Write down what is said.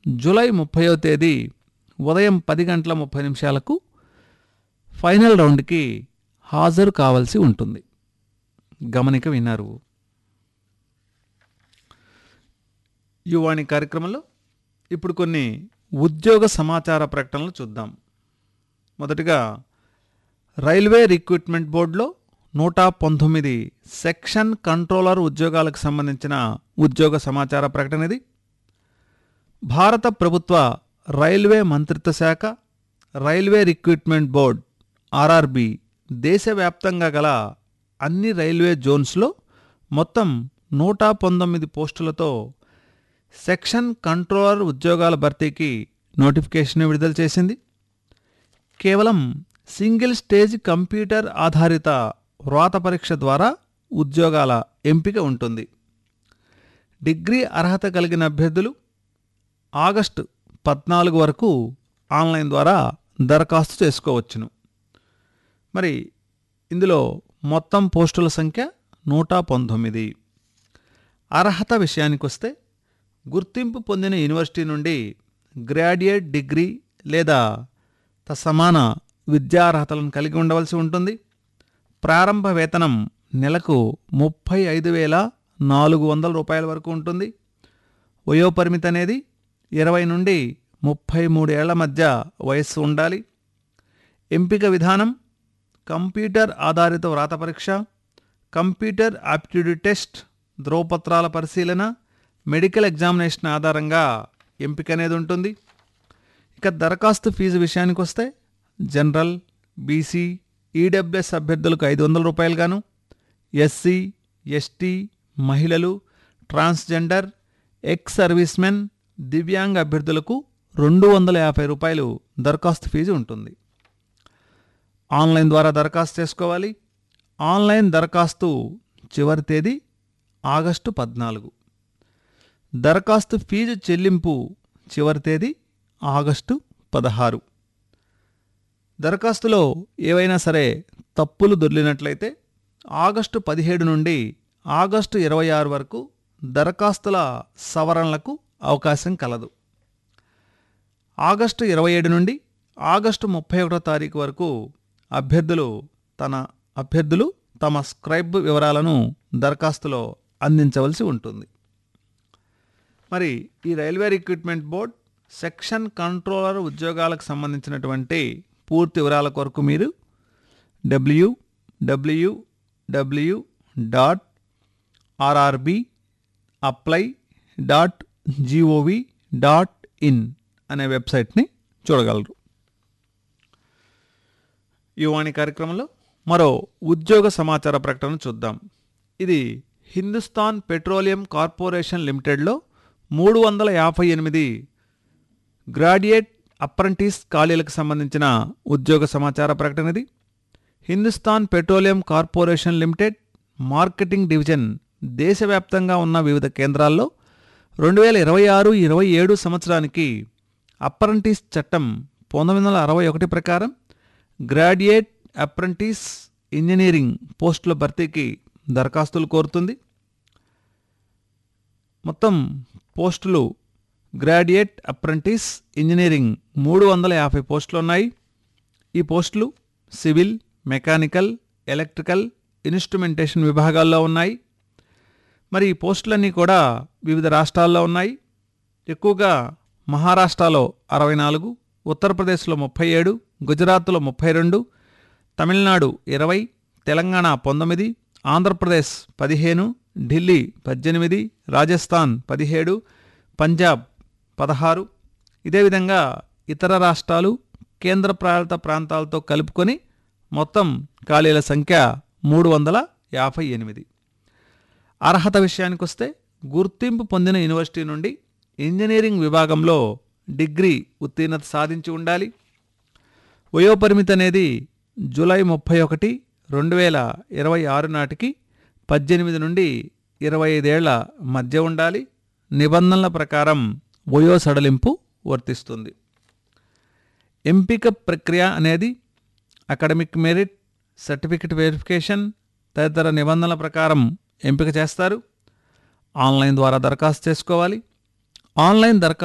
July ముప్పయో తేదీ ఉదయం పది గంటల ముప్పై నిమిషాలకు ఫైనల్ రౌండ్కి హాజరు కావాల్సి ఉంటుంది గమనిక విన్నారు యువాణి కార్యక్రమంలో ఇప్పుడు కొన్ని ఉద్యోగ సమాచార ప్రకటనలు చూద్దాం మొదటిగా రైల్వే రిక్రూట్మెంట్ బోర్డులో నూట పంతొమ్మిది సెక్షన్ కంట్రోలర్ ఉద్యోగాలకు సంబంధించిన ఉద్యోగ సమాచార ప్రకటన ఇది భారత ప్రభుత్వ రైల్వే మంత్రిత్వ శాఖ రైల్వే రిక్రూట్మెంట్ బోర్డ్ ఆర్ఆర్బి దేశవ్యాప్తంగా గల అన్ని రైల్వే జోన్స్లో మొత్తం నూట పంతొమ్మిది పోస్టులతో సెక్షన్ కంట్రోలర్ ఉద్యోగాల భర్తీకి నోటిఫికేషన్ విడుదల చేసింది కేవలం సింగిల్ స్టేజ్ కంప్యూటర్ ఆధారిత వ్రాత పరీక్ష ద్వారా ఉద్యోగాల ఎంపిక ఉంటుంది డిగ్రీ అర్హత కలిగిన అభ్యర్థులు ఆగస్టు పద్నాలుగు వరకు ఆన్లైన్ ద్వారా దరఖాస్తు చేసుకోవచ్చును మరి ఇందులో మొత్తం పోస్టుల సంఖ్య నూట పంతొమ్మిది అర్హత విషయానికొస్తే గుర్తింపు పొందిన యూనివర్సిటీ నుండి గ్రాడ్యుయేట్ డిగ్రీ లేదా తసమాన విద్యార్హతలను కలిగి ఉండవలసి ఉంటుంది ప్రారంభ వేతనం నెలకు ముప్పై ఐదు వేల నాలుగు వందల రూపాయల వరకు ఉంటుంది వయోపరిమితి అనేది ఇరవై నుండి ముప్పై మూడేళ్ల మధ్య వయస్సు ఉండాలి ఎంపిక విధానం కంప్యూటర్ ఆధారిత వ్రాత పరీక్ష కంప్యూటర్ ఆప్టిట్యూడ్ టెస్ట్ ధ్రువపత్రాల పరిశీలన మెడికల్ ఎగ్జామినేషన్ ఆధారంగా ఎంపిక అనేది ఉంటుంది ఇక దరఖాస్తు ఫీజు విషయానికి వస్తే జనరల్ బీసీ ఈడబ్ల్యూఎస్ అభ్యర్థులకు ఐదు వందల రూపాయలు గాను ఎస్సీ ఎస్టీ మహిళలు ట్రాన్స్జెండర్ ఎక్స్ సర్వీస్మెన్ దివ్యాంగ అభ్యర్థులకు రెండు వందల యాభై రూపాయలు దరఖాస్తు ఫీజు ఉంటుంది ఆన్లైన్ ద్వారా దరఖాస్తు చేసుకోవాలి ఆన్లైన్ దరఖాస్తు చివరి తేదీ ఆగస్టు పద్నాలుగు దరఖాస్తు ఫీజు చెల్లింపు చివరి తేదీ ఆగస్టు పదహారు దరఖాస్తులో ఏవైనా సరే తప్పులు దొర్లినట్లయితే ఆగస్టు పదిహేడు నుండి ఆగస్టు ఇరవై ఆరు వరకు దరఖాస్తుల సవరణలకు అవకాశం కలదు ఆగస్టు ఇరవై ఏడు నుండి ఆగస్టు ముప్పై ఒకటో తారీఖు వరకు అభ్యర్థులు తన అభ్యర్థులు తమ స్క్రైబ్ వివరాలను దరఖాస్తులో అందించవలసి ఉంటుంది మరి ఈ railway recruitment board section controller ఉద్యోగాలకు సంబంధించినటువంటి పూర్తి వివరాల కొరకు మీరు W W W dot RRB apply dot G O V dot in అనే వెబ్సైట్ని చూడగలరు యువాణి కార్యక్రమంలో మరో ఉద్యోగ సమాచార ప్రకటన చూద్దాం ఇది హిందుస్థాన్ పెట్రోలియం కార్పొరేషన్ లిమిటెడ్లో మూడు వందల యాభై ఎనిమిది గ్రాడ్యుయేట్ అప్రెంటిస్ ఖాళీలకు సంబంధించిన ఉద్యోగ సమాచార ప్రకటన ఇది Hindustan petroleum corporation limited marketing division దేశవ్యాప్తంగా ఉన్న వివిధ కేంద్రాల్లో రెండు వేల ఇరవై ఆరు ఇరవై ఏడు సంవత్సరానికి అప్రెంటిస్ చట్టం పంతొమ్మిది వందల అరవై ఒకటి ప్రకారం గ్రాడ్యుయేట్ అప్రెంటిస్ ఇంజనీరింగ్ పోస్టుల భర్తీకి దరఖాస్తులు కోరుతుంది మొత్తం పోస్టులు గ్రాడ్యుయేట్ అప్రెంటిస్ ఇంజనీరింగ్ మూడు వందల యాభై పోస్టులు ఉన్నాయి ఈ పోస్టులు సివిల్ మెకానికల్ ఎలక్ట్రికల్ ఇన్స్ట్రుమెంటేషన్ విభాగాల్లో ఉన్నాయి మరి ఈ పోస్టులన్నీ కూడా వివిధ రాష్ట్రాల్లో ఉన్నాయి ఎక్కువగా మహారాష్ట్రలో అరవై నాలుగు ఉత్తరప్రదేశ్లో ముప్పై ఏడు గుజరాత్లో ముప్పై రెండు తమిళనాడు ఇరవై తెలంగాణ పంతొమ్మిది ఆంధ్రప్రదేశ్ పదిహేను ఢిల్లీ పద్దెనిమిది రాజస్థాన్ పదిహేడు పంజాబ్ పదహారు ఇదే విధంగా ఇతర రాష్ట్రాలు కేంద్ర పాలిత ప్రాంతాలతో కలుపుకొని మొత్తం ఖాళీల సంఖ్య మూడు వందల యాభై ఎనిమిది అర్హత విషయానికి వస్తే గుర్తింపు పొందిన యూనివర్సిటీ నుండి ఇంజనీరింగ్ విభాగంలో డిగ్రీ ఉత్తీర్ణత సాధించి ఉండాలి వయోపరిమితి అనేది జూలై ముప్పై ఒకటి రెండు వేల ఇరవై ఆరు నాటికి పద్దెనిమిది నుండి ఇరవై ఐదేళ్ల మధ్య ఉండాలి నిబంధనల ప్రకారం వయో సడలింపు వర్తిస్తుంది ఎంపిక ప్రక్రియ అనేది అకాడమిక్ మెరిట్ సర్టిఫికెట్ వెరిఫికేషన్ తదితర నిబంధనల ప్రకారం ఎంపిక చేస్తారు ఆన్లైన్ ద్వారా దరఖాస్తు చేసుకోవాలి ఆన్లైన్ దరఖాస్తు